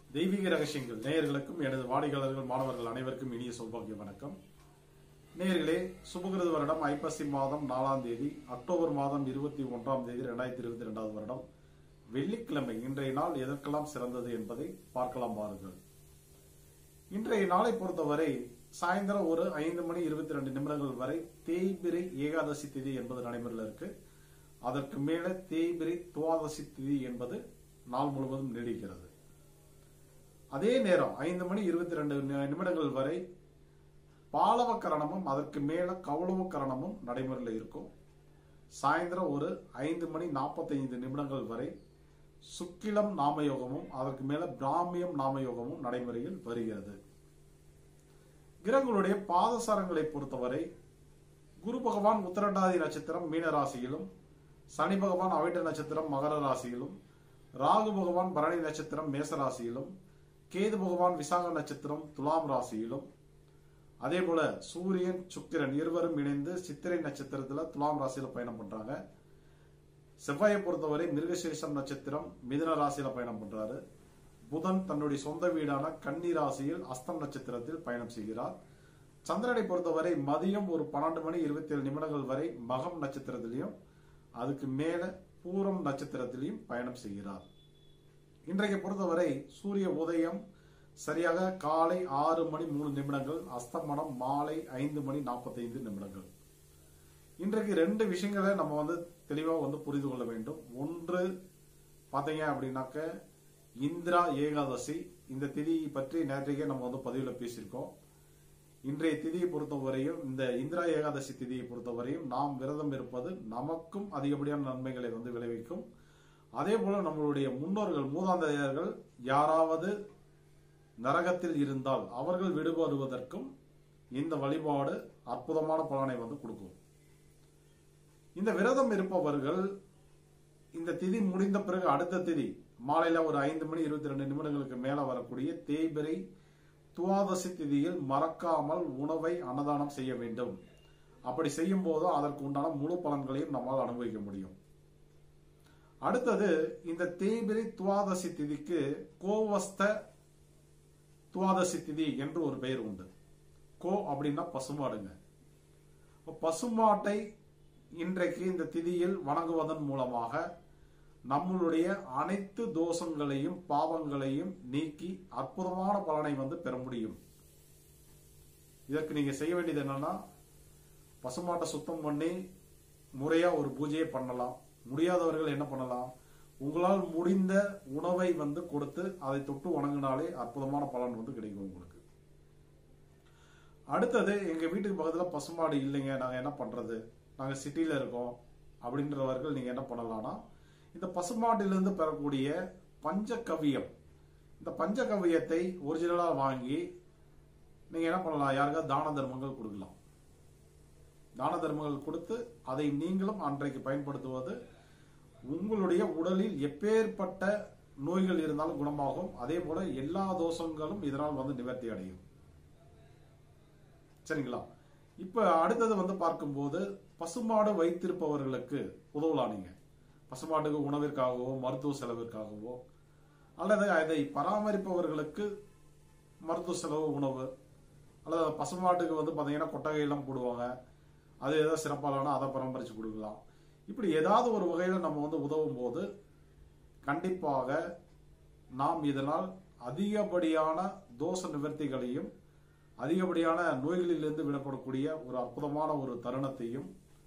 தெய்வீக ரகசியங்கள் நேயர்களுக்கும் எனது வாடிக்கையாளர்கள் மாணவர்கள் அனைவருக்கும் இனிய சௌபாகிய வணக்கம் நேயர்களே சுபகிருத வருடம் ஐப்பசி மாதம் நாலாம் தேதி அக்டோபர் மாதம் இருபத்தி ஒன்றாம் தேதி ரெண்டாயிரத்தி இருபத்தி ரெண்டாவது வருடம் வெள்ளிக்கிழமை இன்றைய நாள் எதற்கெல்லாம் சிறந்தது என்பதை பார்க்கலாம் பாருங்கள் இன்றைய நாளை பொறுத்தவரை சாயந்தரம் ஒரு ஐந்து மணி இருபத்தி ரெண்டு நிமிடங்கள் வரை தேய்பிரை ஏகாதசி திதி என்பது நடைமுறையில் இருக்கு அதற்கு மேல தேய்பிரை துவாதசி திதி என்பது நாள் முழுவதும் நீடிக்கிறது அதே நேரம் ஐந்து மணி இருபத்தி ரெண்டு நிமிடங்கள் வரை பாலவ கரணமும் அதற்கு மேல கௌளவ கரணமும் நடைமுறையில் இருக்கும் சாயந்தரம் ஒரு ஐந்து மணி நாற்பத்தைந்து நிமிடங்கள் வரை சுக்கிலம் நாமயோகமும் அதற்கு மேல பிராமியம் நாமயோகமும் நடைமுறையில் வருகிறது கிரகங்களுடைய பாதசாரங்களை பொறுத்தவரை குரு பகவான் உத்தரட்டாதி நட்சத்திரம் மீன ராசியிலும் சனி பகவான் அவிட்ட நட்சத்திரம் மகர ராசியிலும் ராகு பகவான் பரணி நட்சத்திரம் மேச ராசியிலும் கேது பகவான் விசாக நட்சத்திரம் துலாம் ராசியிலும் அதே போல சூரியன் சுக்கிரன் இருவரும் இணைந்து சித்திரை நட்சத்திரத்துல துலாம் ராசியில பயணம் பண்றாங்க செவ்வாயை பொறுத்தவரை மிருகசீரிஷம் நட்சத்திரம் மிதுன ராசியில பயணம் பண்றாரு புதன் தன்னுடைய சொந்த வீடான கன்னி ராசியில் அஸ்தம் நட்சத்திரத்தில் பயணம் செய்கிறார் சந்திரனை பொறுத்தவரை மதியம் ஒரு பன்னெண்டு மணி இருபத்தி ஏழு நிமிடங்கள் வரை மகம் நட்சத்திரத்திலையும் அதுக்கு மேல பூரம் நட்சத்திரத்திலையும் பயணம் செய்கிறார் இன்றைக்கு பொறுத்தவரை சூரிய உதயம் சரியாக காலை ஆறு மணி மூணு நிமிடங்கள் அஸ்தமனம் மாலை ஐந்து மணி நாற்பத்தைந்து நிமிடங்கள் இன்றைக்கு ரெண்டு விஷயங்களை நம்ம வந்து தெளிவா வந்து புரிந்து கொள்ள வேண்டும் ஒன்று பாத்தீங்க அப்படின்னாக்க இந்திரா ஏகாதசி இந்த திதி பற்றி நேற்றைக்கே நம்ம வந்து பதிவுல பேசியிருக்கோம் இன்றைய திதியை பொறுத்தவரையும் இந்த இந்திரா ஏகாதசி திதியை பொறுத்தவரையும் நாம் விரதம் இருப்பது நமக்கும் அதிகப்படியான நன்மைகளை வந்து விளைவிக்கும் அதே போல நம்மளுடைய முன்னோர்கள் மூதாந்தையர்கள் யாராவது நரகத்தில் இருந்தால் அவர்கள் விடுபடுவதற்கும் இந்த வழிபாடு அற்புதமான பலனை வந்து கொடுக்கும் இந்த விரதம் இருப்பவர்கள் இந்த திதி முடிந்த பிறகு அடுத்த திதி மாலையில ஒரு ஐந்து மணி இருபத்தி ரெண்டு நிமிடங்களுக்கு மேல வரக்கூடிய தேய்பிரை துவாதசி திதியில் மறக்காமல் உணவை அன்னதானம் செய்ய வேண்டும் அப்படி செய்யும் போதும் அதற்கு உண்டான முழு பலன்களையும் நம்மால் அனுபவிக்க முடியும் அடுத்தது இந்த தேய்பிரை துவாதசி திதிக்கு கோவஸ்த துவாதசி திதி என்று ஒரு பெயர் உண்டு கோ அப்படின்னா பசுமாடுங்க பசுமாட்டை இன்றைக்கு இந்த திதியில் வணங்குவதன் மூலமாக நம்மளுடைய அனைத்து தோஷங்களையும் பாவங்களையும் நீக்கி அற்புதமான பலனை வந்து பெற முடியும் இதற்கு நீங்க செய்ய வேண்டியது என்னன்னா பசுமாட்டை சுத்தம் பண்ணி முறையா ஒரு பூஜையை பண்ணலாம் முடியாதவர்கள் என்ன பண்ணலாம் உங்களால் முடிந்த உணவை வந்து கொடுத்து அதை தொட்டு வணங்கினாலே அற்புதமான பலன் வந்து கிடைக்கும் உங்களுக்கு அடுத்தது எங்க வீட்டுக்கு பக்கத்துல பசுமாடு இல்லைங்க நாங்க என்ன பண்றது நாங்க சிட்டில இருக்கோம் அப்படின்றவர்கள் நீங்க என்ன பண்ணலாம்னா இந்த பசுமாட்டிலிருந்து பெறக்கூடிய பஞ்சகவியம் இந்த பஞ்சகவியத்தை ஒரிஜினலா வாங்கி நீங்க என்ன பண்ணலாம் யாருக்காவது தான தர்மங்கள் கொடுக்கலாம் தான தர்மங்கள் கொடுத்து அதை நீங்களும் அன்றைக்கு பயன்படுத்துவது உங்களுடைய உடலில் எப்பேற்பட்ட நோய்கள் இருந்தாலும் குணமாகும் அதே போல எல்லா தோஷங்களும் இதனால் வந்து நிவர்த்தி அடையும் சரிங்களா இப்ப அடுத்தது வந்து பார்க்கும்போது பசுமாடு வைத்திருப்பவர்களுக்கு உதவலாம் நீங்க பசுமாட்டுக்கு உணவிற்காகவோ மருத்துவ செலவிற்காகவோ அல்லது அதை பராமரிப்பவர்களுக்கு மருத்துவ செலவு உணவு அல்லது பசுமாட்டுக்கு வந்து பார்த்தீங்கன்னா கொட்டகையெல்லாம் போடுவாங்க அது ஏதாவது சிறப்பாலனா அதை பராமரித்து கொடுக்கலாம் இப்படி ஏதாவது ஒரு வகையில் நம்ம வந்து உதவும் போது கண்டிப்பாக நாம் இதனால் அதிகப்படியான தோஷ நிவர்த்திகளையும் அதிகப்படியான நோய்களிலிருந்து விடப்படக்கூடிய ஒரு அற்புதமான ஒரு தருணத்தையும்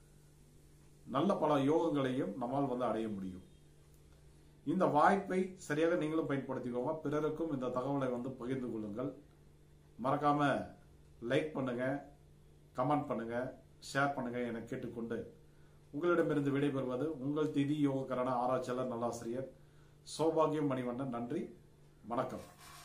நல்ல பல யோகங்களையும் நம்மால் வந்து அடைய முடியும் இந்த வாய்ப்பை சரியாக நீங்களும் பயன்படுத்திக்கோங்க பிறருக்கும் இந்த தகவலை வந்து பகிர்ந்து கொள்ளுங்கள் மறக்காம லைக் பண்ணுங்க கமெண்ட் பண்ணுங்க ஷேர் பண்ணுங்க என கேட்டுக்கொண்டு உங்களிடமிருந்து விடைபெறுவது உங்கள் திதி யோகக்கரண ஆராய்ச்சியாளர் நல்லாசிரியர் சௌபாகியம் மணிவண்ணன் நன்றி வணக்கம்